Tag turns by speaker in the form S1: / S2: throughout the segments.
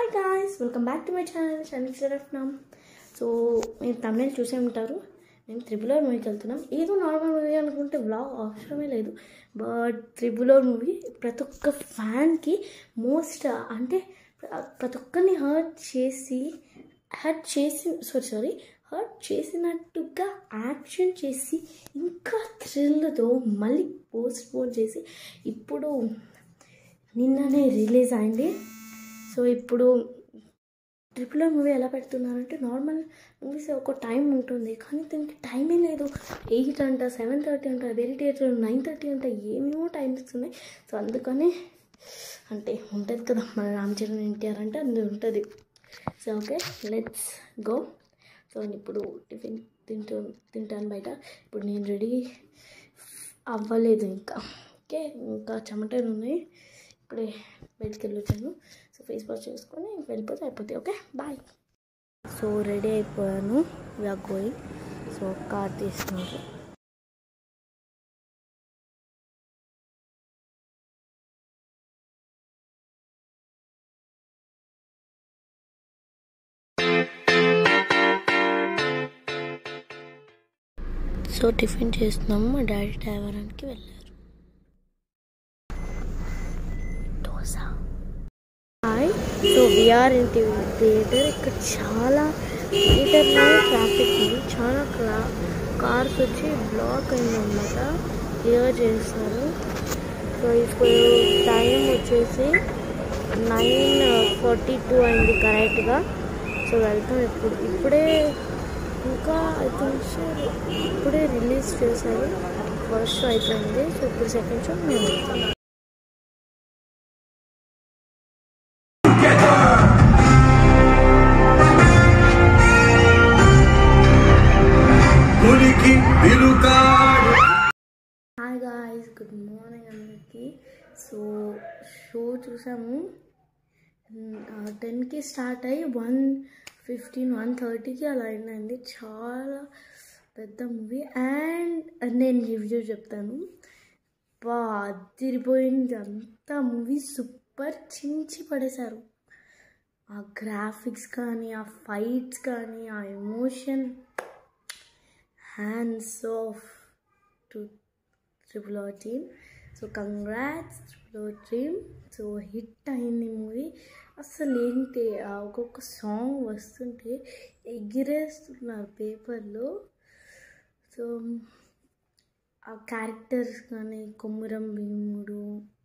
S1: hi guys welcome back to my channel షనిక్ రఫ్నామ్ so మీరు తమిళ చూసే ఉంటారు మేము త్రిబులర్ మూవీకి వెళ్తున్నాం ఏదో నార్మల్ మూవీ అనుకుంటే బ్లాగ్ అవసరమే లేదు బట్ త్రిబులర్ మూవీ ప్రతి ఒక్క ఫ్యాన్కి మోస్ట్ అంటే ప్రతి ఒక్కరిని హర్ట్ చేసి హర్ట్ చేసి సారీ సారీ హర్ట్ చేసినట్టుగా యాక్షన్ చేసి ఇంకా థ్రిల్తో మళ్ళీ పోస్ట్ పోన్ చేసి ఇప్పుడు నిన్ననే రిలీజ్ అయింది సో ఇప్పుడు ట్రిపుల్ ఆర్ మూవీ ఎలా పెడుతున్నారంటే నార్మల్ మూవీస్ ఒక టైం ఉంటుంది కానీ దీనికి టైమే లేదు ఎయిట్ అంట సెవెన్ థర్టీ అంట వేరే థియేటర్ నైన్ థర్టీ అంట ఏమేమో టైమ్స్ ఉన్నాయి సో అందుకని అంటే ఉంటుంది కదా మన రామ్ చరణ్ ఎన్టీఆర్ అంటే అది ఉంటుంది so okay let's go so ఇప్పుడు టిఫిన్ తింటూ తింటాను బయట ఇప్పుడు నేను రెడీ అవ్వలేదు ఇంకా ఓకే ఇంకా చెమటలు ఉన్నాయి ఇప్పుడే బయటికి వెళ్ళొచ్చాను సో ఫేస్ వాష్ చేసుకొని వెళ్ళిపోతే అయిపోతాయి ఓకే బాయ్ సో రెడీ అయిపోయాను వీఆర్ గోయింగ్ సో కార్ తీసుకున్నారు సో టిఫిన్ చేస్తున్నాము మా డాడీ డ్రైవరానికి వెళ్ళారు dosa hi so we're in theatre ఇక్కడ చాలా థియేటర్లో ట్రాఫిక్ ఉంది చాలా క్లా కార్స్ వచ్చి బ్లాక్ అయిందన్నమాట క్లియర్ చేస్తారు సో ఇప్పుడు టైం వచ్చేసి నైన్ ఫార్టీ టూ అయింది కరెక్ట్గా సో వెళ్తాం ఇప్పుడు ఇప్పుడే ఇంకా ఐ థింక్ సో ఇప్పుడే రిలీజ్ చేశారు ఫస్ట్ షో అయిపోయింది సో ఇప్పుడు సెకండ్ షో మేము వెళ్తాం
S2: ఉనికి విలుకాడు
S1: హాయ్ గాయ్స్ గుడ్ మార్నింగ్ అందరికీ సో షో చూసాము టెన్కి స్టార్ట్ అయ్యి వన్ ఫిఫ్టీన్ వన్ థర్టీకి అలా అయిందండి చాలా పెద్ద మూవీ అండ్ నేను రివ్యూ చెప్తాను బా అదిరిపోయింది అంతా మూవీ సూపర్ చించి పడేశారు ఆ గ్రాఫిక్స్ కానీ ఆ ఫైట్స్ కానీ ఆ emotion hands off to triple R team so congrats triple R team so hit అయింది మూవీ అసలు ఏంటి ఆ ఒక్కొక్క సాంగ్ వస్తుంటే ఎగిరేస్తున్నారు పేపర్లో సో ఆ క్యారెక్టర్స్ కానీ కొమురం భీముడు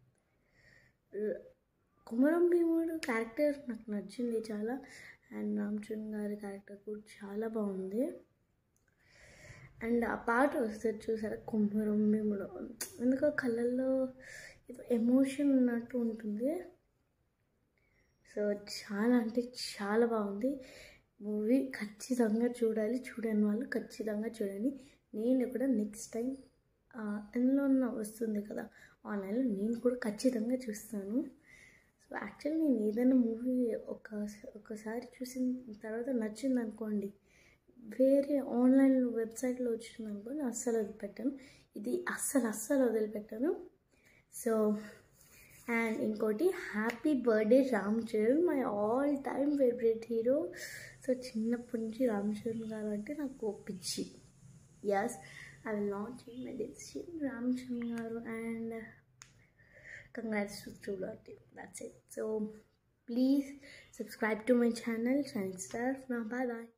S1: కొమరం భీముడు క్యారెక్టర్ నాకు నచ్చింది చాలా అండ్ రామ్ చరణ్ గారి క్యారెక్టర్ కూడా చాలా బాగుంది అండ్ ఆ పాట వస్తుంది చూసారా కొమ్మరం భీముడు ఎందుకో కళ్ళల్లో ఏదో ఎమోషన్ ఉన్నట్టు ఉంటుంది సో చాలా అంటే చాలా బాగుంది మూవీ ఖచ్చితంగా చూడాలి చూడని వాళ్ళు ఖచ్చితంగా చూడండి నేను కూడా నెక్స్ట్ టైం ఎందులో ఉన్న వస్తుంది కదా ఆన్లైన్లో నేను కూడా ఖచ్చితంగా చూస్తాను సో యాక్చువల్లీ నేను ఏదైనా మూవీ ఒక ఒకసారి చూసిన తర్వాత నచ్చింది అనుకోండి వేరే ఆన్లైన్ వెబ్సైట్లో వచ్చింది అనుకోండి అస్సలు వదిలిపెట్టాను ఇది అస్సలు అస్సలు వదిలిపెట్టాను సో అండ్ ఇంకోటి happy birthday Ram Charan my all time favourite hero so చిన్నప్పటి నుంచి రామ్ చరణ్ గారు అంటే నాకు పిచ్చి yes I will not change my decision Ram Charan garu and congrats to true dot that's it so please subscribe to my channel shine star now bye bye